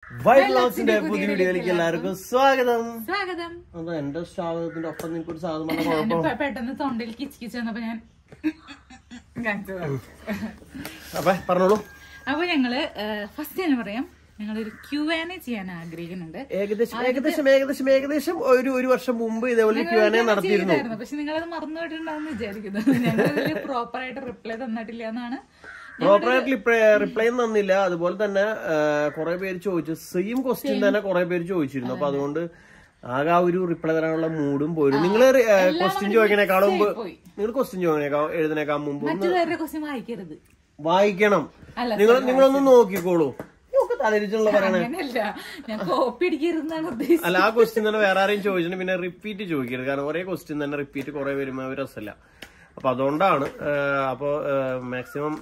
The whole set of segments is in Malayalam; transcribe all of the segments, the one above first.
വൈറ്റ് ബ്ലോഗ്സിന്റെ പുതിയ വീഡിയോയിലേക്ക് എല്ലാവർക്കും സ്വാഗതം സ്വാഗതം അത് എന്റെ സ്വാഗതത്തിന്റെ ഒപ്പം നിങ്ങൾക്ക് ഒരു സാധനം പറഞ്ഞ ഞാൻ കുഴപ്പം പെ- പെട്ടെന്ന് തൊണ്ടയിൽ കിച്ച് കിച്ച് വന്നപ്പോ ഞാൻ കാണിച്ചതാണ്. അപ്പൊ പറഞ്ഞോളൂ അപ്പൊ ഞങ്ങള് ഫസ്റ്റ് തന്നെ പറയാം ഞങ്ങളൊരു ക്യൂ ആൻ ചെയ്യാൻ ആഗ്രഹിക്കുന്നുണ്ട് ഏകദേശം ഏകദേശം ഏകദേശം ഏകദേശം ഒരു ഒരു വർഷം മുമ്പ് ഇതേപോലെ ക്യൂ ആനെ നടത്തിയിരുന്നു ചെയ്തായിരുന്നു പക്ഷെ നിങ്ങളത് മറന്നുപോയിട്ടുണ്ടാവും വിചാരിക്കുന്നത് ഞങ്ങൾ പ്രോപ്പർ ആയിട്ട് റിപ്ലൈ തന്നിട്ടില്ല എന്നാണ് പ്രോപ്പറായിട്ട് റിപ്ലൈ തന്നില്ല അതുപോലെ തന്നെ കുറെ പേര് ചോദിച്ചു സെയിം ക്വസ്റ്റ്യൻ തന്നെ കുറെ പേര് ചോദിച്ചിരുന്നു അപ്പൊ അതുകൊണ്ട് ആകെ ആ ഒരു റിപ്ലൈ തരാനുള്ള മൂഡും പോയിരുന്നു നിങ്ങൾ ക്വസ്റ്റ്യൻ ചോദിക്കണേക്കാളും മുമ്പ് പോയി. നിങ്ങൾ ക്വസ്റ്റ്യൻ ചോദിക്കണേക്കാ എഴുതണേക്കാൾ മുമ്പ് ഒന്ന് മറ്റുള്ളവരുടെ ക്വസ്റ്റ്യൻ വായിക്കരുത് വായിക്കണം അല്ല, നിങ്ങൾ നിങ്ങളൊന്ന് നോക്കിക്കോളൂ ഒക്കെ തലരിച്ചുള്ള പറയണേ അങ്ങനെയല്ല ഞാൻ കോപ്പി അടിക്കരുതെന്നാണ് ഉദ്ദേശിച്ചത് അല്ല ആ ക്വസ്റ്റ്യൻ തന്നെ വേറെ ആരെയും ചോദിച്ചിട്ട് പിന്നെ റിപ്പീറ്റ് ചോദിക്കരുത് കാരണം ഒരേ ക്വസ്റ്റ്യൻ തന്നെ റിപ്പീറ്റ് കുറെ വരുമ്പോ ഒരു രസമല്ല അപ്പൊ അതുകൊണ്ടാണ് ഏഹ്, അപ്പൊ മാക്സിമം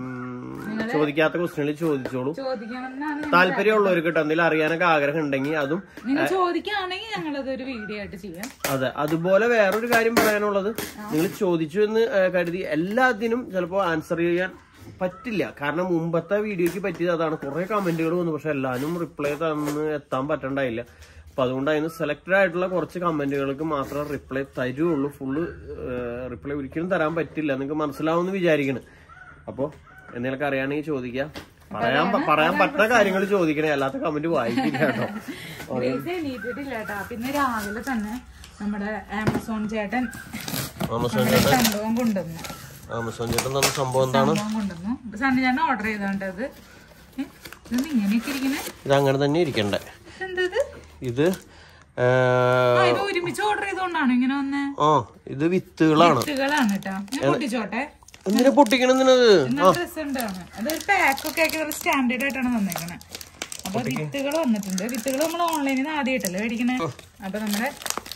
ചോദിക്കാത്ത ക്വസ്റ്റ്യനിൽ ചോദിച്ചോളൂ ചോദിക്കണം എന്നാണ് താല്പര്യമുള്ളവർക്ക് കേട്ടോ എന്തെങ്കിലും അറിയാനൊക്കെ ആഗ്രഹം ഉണ്ടെങ്കിൽ അതും നിങ്ങൾ ചോദിക്കുകയാണെങ്കിൽ ഞങ്ങളത് ഒരു വീഡിയോ ആയിട്ട് ചെയ്യാം അതെ അതുപോലെ വേറൊരു കാര്യം പറയാനുള്ളത് നിങ്ങൾ ചോദിച്ചു എന്ന് ഏഹ്, കരുതി എല്ലാത്തിനും ചിലപ്പോൾ ആൻസർ ചെയ്യാൻ പറ്റില്ല കാരണം മുമ്പത്തെ വീഡിയോക്ക് പറ്റിയത് അതാണ് കുറെ കമന്റുകൾ വന്നു പക്ഷെ എല്ലാവരും റിപ്ലൈ തന്ന് എത്താൻ പറ്റണ്ടായില്ല അപ്പൊ അതുകൊണ്ട് അതിന് സെലക്ടഡ് ആയിട്ടുള്ള കുറച്ച് കമന്റുകൾക്ക് മാത്രമേ റിപ്ലൈ തരുള്ളൂ ഫുള്ള് റിപ്ലൈ ഒരിക്കലും തരാൻ പറ്റില്ല നിങ്ങൾക്ക് മനസ്സിലാവുമെന്ന് വിചാരിക്കണം അപ്പോൾ എന്തെങ്കിലുമൊക്കെ അറിയാണെങ്കിൽ ചോദിക്കാം പറയാൻ പ- പറയാൻ പറ്റുന്ന കാര്യങ്ങൾ ചോദിക്കണേ അല്ലാത്ത കമന്റ് വായിക്കില്ല കേട്ടോ ലേറ്റ് എണീറ്റിട്ടില്ല കേട്ടാ പിന്നെ രാവിലെ തന്നെ നമ്മുടെ ആമസോൺ ചേട്ടൻ ആമസോൺ നമ്മുടെ സംഭവം കൊണ്ടുവന്നു ആമസോൺ ചേട്ടൻ തന്ന സംഭവം എന്താണ് സംഭവം കൊണ്ടുവന്നു സണ്ണി ചേട്ടൻ ഓർഡർ ചെയ്തോണ്ടത് ഇതൊന്നും ഇങ്ങനെയൊക്കെ ഇരിക്കണേ ഇത് അങ്ങനെ തന്നെ ഇരിക്കണ്ടേ എന്തത് ഇത് ആ, ആ ഇത് ഒരുമിച്ച് ഓർഡർ ചെയ്തോണ്ടാണ് ഇങ്ങനെ വന്നേ ആ ഇത് വിത്തുകളാണ് വിത്തുകളാണ് കേട്ടാ ഞാൻ പൊട്ടിച്ചോട്ടെ എന്തിനാ പൊട്ടിക്കണെന്നത് നല്ല രസമുണ്ട് കാണാൻ. അതൊരു പാക്കൊക്കെ ആക്കി നല്ല സ്റ്റാൻഡേർഡ് ആയിട്ടാണ് വന്നേക്കണേ അപ്പൊ വിത്തുകൾ വന്നിട്ടുണ്ട് വിത്തുകൾ നമ്മൾ ഓൺലൈനിൽ നിന്ന് ആദ്യമായിട്ടല്ലേ മേടിക്കണേ അപ്പൊ നമ്മുടെ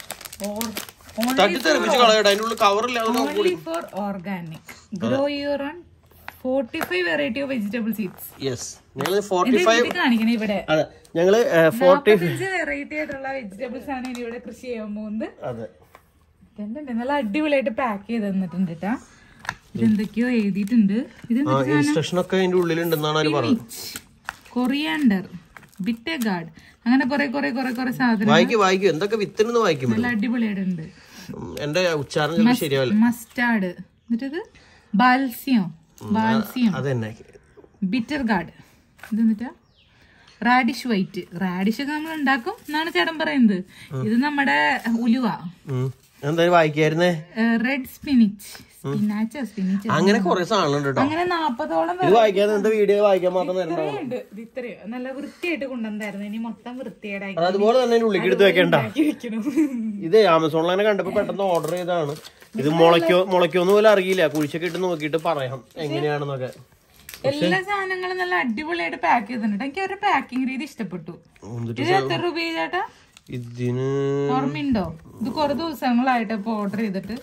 തട്ടി തെറിപ്പിച്ച് കളയട്ടെ അതിൻ്റെ ഉള്ളിൽ കവറില്ല only for organic grow your own forty five variety of vegetable seeds yes ഞങ്ങൾ ഫോർട്ടി ഫൈവ് ഇത് കാണിക്കണേ ഇവിടെ അതെ ഞങ്ങള് ഫോർട്ടി നാപ്പത്തഞ്ച് വെറൈറ്റി ആയിട്ടുള്ള വെജിറ്റബിൾസ് ആണ് ഇനി ഇവിടെ കൃഷി ചെയ്യാൻ പോകുന്നത് അതെ ഇതുണ്ട് നല്ല അടിപൊളിയായിട്ട് പാക്ക് ചെയ്ത് തന്നിട്ടുണ്ട് കേട്ടാ ഇതെന്തൊക്കെയോ എഴുതിയിട്ടുണ്ട് ഇത് ആ ഇൻസ്ട്രക്ഷൻ ഒക്കെ അതിന്റെ ഉള്ളിലുണ്ടെന്നാണ് അവര് പറഞ്ഞത് കൊറിയാണ്ടർ ബിറ്റഗാർഡ് അങ്ങനെ കുറെ കുറെ കുറെ കുറെ സാധനം വായിക്കും വായിക്കും എന്തൊക്കെ വിത്തിനെന്ന് വായിക്കും നല്ല അടിപൊളിയായിട്ടുണ്ട് ഉം, എന്റെ ഉച്ചാരണം ചിലപ്പോൾ ശരിയാവില്ല മസ്റ്റാർഡ് എന്നിട്ടത് ബാൽസിയോ ബാൽസിയം അതന്നെ ബിറ്റർ ഗാർഡ് ഇത് എന്നിട്ടാ റാഡിഷ് വൈറ്റ് റാഡിഷ് ഒക്കെ നമ്മൾ ഉണ്ടാക്കും എന്നാണ് ചേട്ടൻ പറയുന്നത് ഇത് നമ്മുടെ ഉലുവ ഉം. എന്തായാലും വായിക്കായിരുന്നേ റെഡ് സ്പിനിച്ച് സ്പിനാച്ചോ സ്പിനിച്ച് അങ്ങനെ കുറെ സാധനങ്ങളുണ്ട് കേട്ടോ അങ്ങനെ നാപ്പതോളം ഇത് വായിക്കാതെ എന്റെ വീഡിയോ വായിക്കാൻ മാത്രം തരണ്ട ഉണ്ട് ഇത് ഇത്രയോ നല്ല വൃത്തിയായിട്ട് കൊണ്ടുവന്നായിരുന്നു ഇനി മൊത്തം വൃത്തിയേടായി അത് അതുപോലെ തന്നെ അതിന്റെ ഉള്ളിലേക്ക് എടുത്ത് വെക്കണ്ട വെക്കണം ഇത് ആമസോണിൽ തന്നെ കണ്ടപ്പോ പെട്ടെന്ന് ഓർഡർ ചെയ്തതാണ് ഇത് മുളയ്ക്കോ മുളയ്ക്കോന്ന് പോലും അറിയില്ല കുഴിച്ചൊക്കെ ഇട്ട് നോക്കിയിട്ട് പറയാം എങ്ങനെയാണെന്നൊക്കെ എല്ലാ സാധനങ്ങളും നല്ല അടിപൊളിയായിട്ട് പാക്ക് ചെയ്തിട്ടുണ്ട് എനിക്ക് അവരുടെ പാക്കിംഗ് രീതി ഇഷ്ടപ്പെട്ടു എന്നിട്ട് ഇത് എത്ര രൂപ ചേട്ടാ ഇതിന് ഓർമ്മയുണ്ടോ ഇത് കുറെ ദിവസങ്ങളായിട്ട് ഇപ്പൊ ഓർഡർ ചെയ്തിട്ട്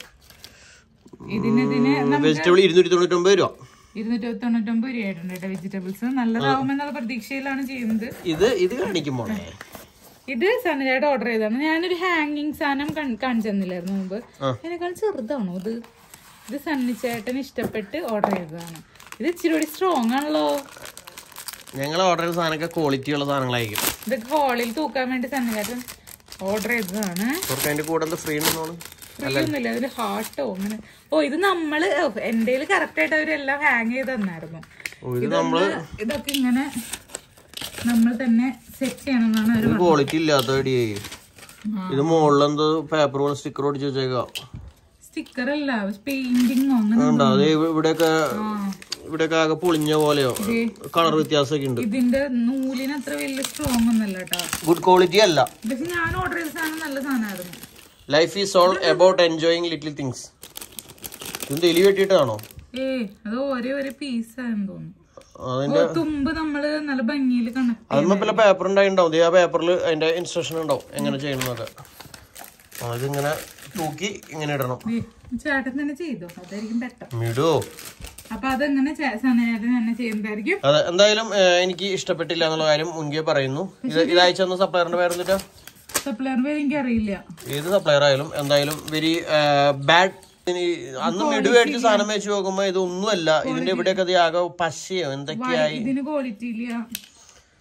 ഇതിന് ഇതിന് വെജിറ്റബിൾ ഇരുന്നൂറ്റി തൊണ്ണൂറ്റൊമ്പത് രൂപ ഇരുന്നൂറ്റി തൊണ്ണൂറ്റൊമ്പത് രൂപയായിട്ടുണ്ട് കേട്ടോ വെജിറ്റബിൾസ് നല്ലതാവുമെന്നുള്ള പ്രതീക്ഷയിലാണ് ചെയ്യുന്നത് ഇത് ഇത് കാണിക്കും മോളെ ഇത് സനജയുടെ ഓർഡർ ചെയ്തതാണ് ഞാനൊരു ഹാങ്ങിങ് സാധനം കാണിച്ചു തന്നില്ലായിരുന്നു മുമ്പ് അതിനേക്കാൾ ചെറുതാണോ ഇത് ഇത് സണ്ണിച്ചേട്ടന് ഇഷ്ടപ്പെട്ട് ഓർഡർ ചെയ്തതാണ് ഇത് ഇച്ചിരി കൂടി സ്ട്രോങ് ആണല്ലോ ഞങ്ങൾ ഓർഡർ ചെയ്ത സാധനമൊക്കെ ക്വാളിറ്റി ഉള്ള സാധനങ്ങളായിരിക്കും ഇത് ഹോളിൽ തൂക്കാൻ വേണ്ടി സണ്ണിച്ചേട്ടൻ ഓർഡർ ചെയ്തതാണ് അവർക്ക് അതിന്റെ കൂടെ എന്താ ഫ്രീ ഉണ്ടെന്നാണ് ഫ്രീ ഒന്നുമില്ല അതിൽ ഹാർട്ടോ അങ്ങനെ ഓ ഇത് നമ്മള് എന്റെ കറക്റ്റ് ആയിട്ട് അവരെല്ലാം ഹാങ് ചെയ്ത് തന്നായിരുന്നു ഓ, ഇത് നമ്മള് ഇതൊക്കെ ഇങ്ങനെ നമ്മൾ തന്നെ സെറ്റ് ചെയ്യണമെന്നാണ് അവർ ക്വാളിറ്റി ഇല്ലാത്ത അടിയേ ഇത് മുകളിൽ എന്തോ പേപ്പർ പോലെ സ്റ്റിക്കർ ഒടിച്ച് വെച്ചേക്കാം സ്റ്റിക്കർ അല്ല പെയിന്റിങ്ങോ അങ്ങനെ ഉണ്ടോ അത് ഇവിടെയൊക്കെ ഇവിടെയൊക്കെ ആകെ പൊളിഞ്ഞ പോലെയോ കളർ വ്യത്യാസമൊക്കെ ഉണ്ട് ഇതിന്റെ നൂലിന് അത്ര വലിയ സ്ട്രോങ് ഒന്നല്ല കേട്ടോ ഗുഡ് ക്വാളിറ്റി അല്ല പക്ഷെ ഞാൻ ഓർഡർ ചെയ്ത സാധനം നല്ല സാധനമായിരുന്നു life is all about enjoying little things ഇത് എലി വെട്ടിയിട്ടാണോ ഏ അത് ഒരേ ഒരു പീസ് ആയെന്ന് തോന്നുന്നു അതിന്റെ ഓ, തുമ്പ് നമ്മള് നല്ല ഭംഗിയിൽ കണക്ട് അതിന്മേ പല പേപ്പർ ഉണ്ടായിണ്ടാവും ദേ ആ പേപ്പറിൽ അതിന്റെ ഇൻസ്ട്രക്ഷൻ ഉണ്ടാവും എങ്ങനെ ചെയ്യണമെന്നൊക്കെ ആ, ഇതിങ്ങനെ തൂക്കി ഇങ്ങനെ ഇടണം ചേട്ടൻ തന്നെ ചെയ്തോ അതായിരിക്കും ബെറ്റർ മിടോ അപ്പൊ അതെങ്ങനെ സനചേട്ടൻ തന്നെ ചെയ്യുന്നതായിരിക്കും അതെ എന്തായാലും ഏ, എനിക്ക് ഇഷ്ടപ്പെട്ടില്ല എന്നുള്ള കാര്യം മുൻകേ പറയുന്നു ഇത് ഇത് അയച്ചു തന്ന സപ്ലയറിന്റെ പേരെന്നിട്ടാ സപ്ലയർ പേര് എനിക്ക് അറിയില്ല ഏത് സപ്ലയർ ആയാലും എന്തായാലും വെരി ബാഡ് അന്ന് മിടു മേടിച്ച് സാധനം വെച്ച് നോക്കുമ്പോ ഇതൊന്നുമല്ല ഇതിന്റെ ഇവിടെയൊക്കെ ഇത് ആകെ പശയോ എന്തൊക്കെയായി ഇതിന് ക്വാളിറ്റി ഇല്ല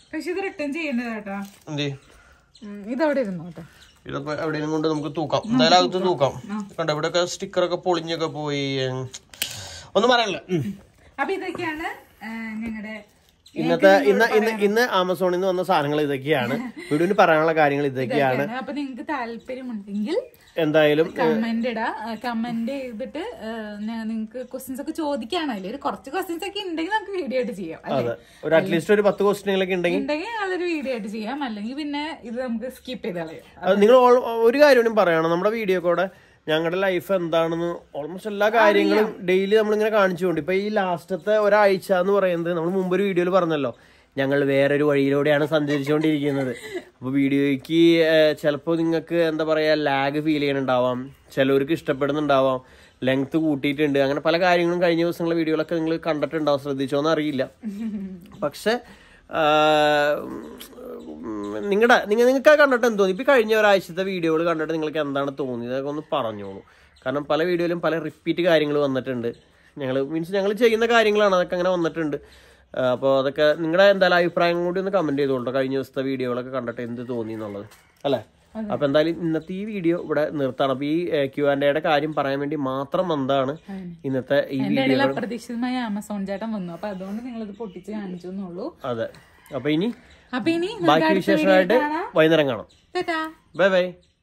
പക്ഷെ ഇത് റിട്ടേൺ ചെയ്യേണ്ടതാട്ടാ എന്ത് ഇതവിടെ ഇരുന്നു കേട്ടോ ഇതിപ്പോ എവിടെയും കൊണ്ട് നമുക്ക് തൂക്കാം എന്തായാലും അകത്ത് തൂക്കാം കണ്ടോ ഇവിടെയൊക്കെ സ്റ്റിക്കറൊക്കെ പൊളിഞ്ഞൊക്കെ പോയി ഉം. ഒന്നും പറയാനില്ല ഉം. അപ്പൊ ഇതൊക്കെയാണ് ഞങ്ങളുടെ ഇന്നത്തെ ഇന്ന് ഇന്ന് ഇന്ന് ആമസോണിൽ നിന്ന് വന്ന സാധനങ്ങൾ ഇതൊക്കെയാണ് വീടിന് പറയാനുള്ള കാര്യങ്ങൾ ഇതൊക്കെയാണ് അപ്പൊ നിങ്ങൾക്ക് താല്പര്യമുണ്ടെങ്കിൽ എന്തായാലും കമന്റ് ഇടാ കമന്റ് ചെയ്തിട്ട് നിങ്ങൾക്ക് ക്വസ്റ്റ്യൻസ് ഒക്കെ ചോദിക്കാണല്ലോ ഒരു കുറച്ച് ക്വസ്റ്റ്യൻസ് ഒക്കെ ഉണ്ടെങ്കിൽ നമുക്ക് വീഡിയോ ആയിട്ട് ചെയ്യാം അല്ലേ? അതെ ഒരു അറ്റ്ലീസ്റ്റ് ഒരു പത്ത് ക്വസ്റ്റ്യങ്ങളൊക്കെ ഉണ്ടെങ്കിൽ ഉണ്ടെങ്കിൽ അതൊരു വീഡിയോ ആയിട്ട് ചെയ്യാം അല്ലെങ്കിൽ പിന്നെ ഇത് നമുക്ക് സ്കിപ്പ് ചെയ്ത് കളയാം അത് നിങ്ങൾ ഓൾ- ഒരു കാര്യം കൂടി പറയണം നമ്മുടെ വീഡിയോ കൂടെ ഞങ്ങളുടെ ലൈഫ് എന്താണെന്ന് ഓൾമോസ്റ്റ് എല്ലാ കാര്യങ്ങളും ഡെയിലി നമ്മളിങ്ങനെ കാണിച്ചുകൊണ്ട് ഇപ്പൊ ഈ ലാസ്റ്റത്തെ ഒരാഴ്ച എന്ന് പറയുന്നത് നമ്മൾ മുമ്പ് ഒരു വീഡിയോയിൽ പറഞ്ഞല്ലോ ഞങ്ങൾ വേറൊരു വഴിയിലൂടെയാണ് സഞ്ചരിച്ചുകൊണ്ടിരിക്കുന്നത് അപ്പോൾ വീഡിയോയ്ക്ക് ചിലപ്പോൾ നിങ്ങൾക്ക് എന്താ പറയുക ലാഗ് ഫീൽ ചെയ്യണുണ്ടാവാം ചിലവർക്ക് ഇഷ്ടപ്പെടുന്നുണ്ടാവാം ലെങ്ത് കൂട്ടിയിട്ടുണ്ട് അങ്ങനെ പല കാര്യങ്ങളും കഴിഞ്ഞ ദിവസങ്ങളിലെ വീഡിയോകളൊക്കെ നിങ്ങൾ കണ്ടിട്ടുണ്ടാവും ശ്രദ്ധിച്ചോന്ന് അറിയില്ല പക്ഷെ നിങ്ങളുടെ നിങ്ങൾ നിങ്ങൾക്ക് കണ്ടിട്ട് എന്ത് തോന്നി ഇപ്പൊ കഴിഞ്ഞ ഒരാഴ്ചത്തെ വീഡിയോകൾ കണ്ടിട്ട് നിങ്ങൾക്ക് എന്താണ് തോന്നിയത് അതൊക്കെ ഒന്ന് പറഞ്ഞോളൂ കാരണം പല വീഡിയോയിലും പല റിപ്പീറ്റ് കാര്യങ്ങൾ വന്നിട്ടുണ്ട് ഞങ്ങൾ മീൻസ് ഞങ്ങൾ ചെയ്യുന്ന കാര്യങ്ങളാണ് അതൊക്കെ അങ്ങനെ വന്നിട്ടുണ്ട് അപ്പോൾ അതൊക്കെ നിങ്ങളുടെ എന്തായാലും അഭിപ്രായം കൂടി ഒന്ന് കമന്റ് ചെയ്തോളൂ കഴിഞ്ഞ ദിവസത്തെ വീഡിയോകളൊക്കെ കണ്ടിട്ട് എന്ത് തോന്നി എന്നുള്ളത് അല്ലേ അപ്പൊ എന്തായാലും ഇന്നത്തെ ഈ വീഡിയോ ഇവിടെ നിർത്താണ് അപ്പൊ ഈ ക്യു ആൻഡ് എയുടെ കാര്യം പറയാൻ വേണ്ടി മാത്രം എന്താണ് ഇന്നത്തെ ഈ എന്റെ വീഡിയോ ഇടയിൽ അപ്രതീക്ഷിതമായി ആമസോൺ ചേട്ടൻ വന്നു അപ്പൊ അതുകൊണ്ട് നിങ്ങളിത് പൊട്ടിച്ച് കാണിച്ചു എന്നുള്ളൂ അതെ അപ്പൊ ഇനി അപ്പൊ ഇനി ബാക്കി വിശേഷമായിട്ട് വൈകുന്നേരം കാണാം ടാറ്റാ ബൈ ബൈ